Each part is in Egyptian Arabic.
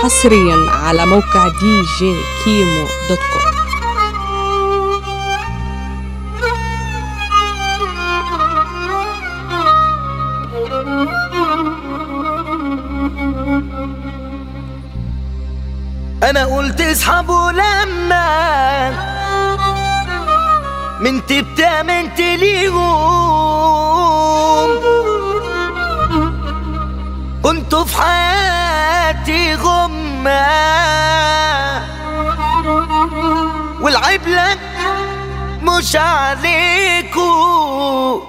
حصريا على موقع دي جي كيمو دوت كوم انا قلت اصحابه لما من تبتا من تليهم كنتوا في حياتي غمة والعيب لك مش عليكم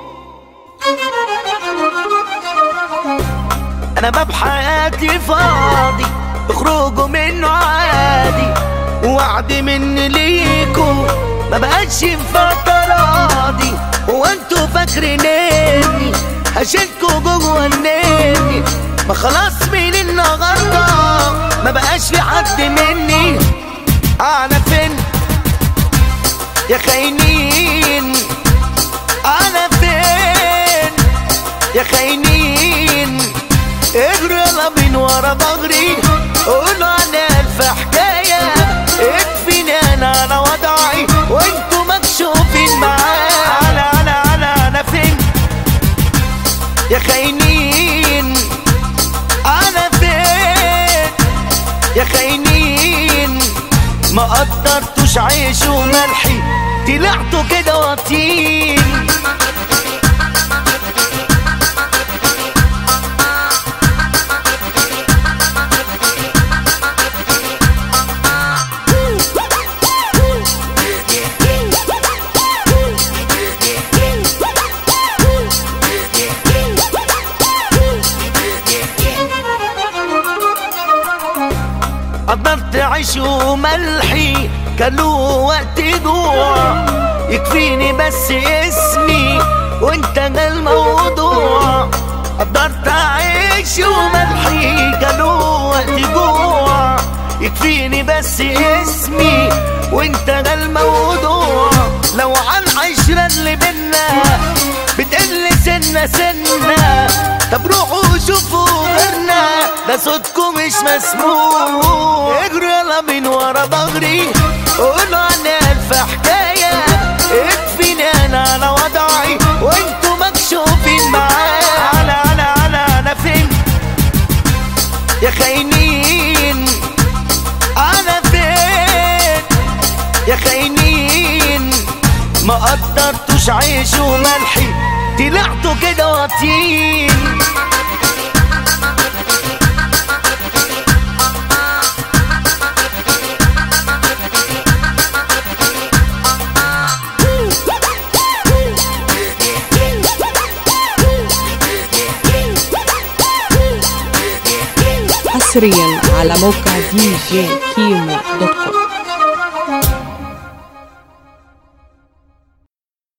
انا باب حياتي فاضي اخرجوا منه عادي وعد مني ليكوا ما بقاش ينفع تراضي هو انتوا فاكريني هشيلكوا جوه النني ما خلاص من النهارده ما بقاش في حد مني انا فين يا خاينين انا فين يا خاينين اجري يلا من ورا ظهري قولوا انا الف حكايه اكفيني انا على وضعي وانتوا مكشوفين معايا انا انا انا انا فين يا خاينين انا فين يا خاينين ما قدرتوش عيش وملحي طلعتوا كده واطيين قدرت عيش وملحي كلوا وقت جوع يكفيني بس اسمي وانت ده الموضوع قدرت اعيش وملحي كلوا وقت جوع يكفيني بس اسمي وانت ده الموضوع لو عن عشرة اللي بينا بتقل سنة سنة طب روحوا شوفوا غيرنا ده صوتكم مش مسموع اجروا يلا من ورا ظهري قولوا انا الف حكاية اكفيني انا على وضعي وانتوا مكشوفين معايا انا انا انا انا فين يا خاينين انا فين يا خاينين ما قدرتوش عيش وملحي طلعتوا كده واطيين حصريا على موقع دي جي كيمو دوت كوم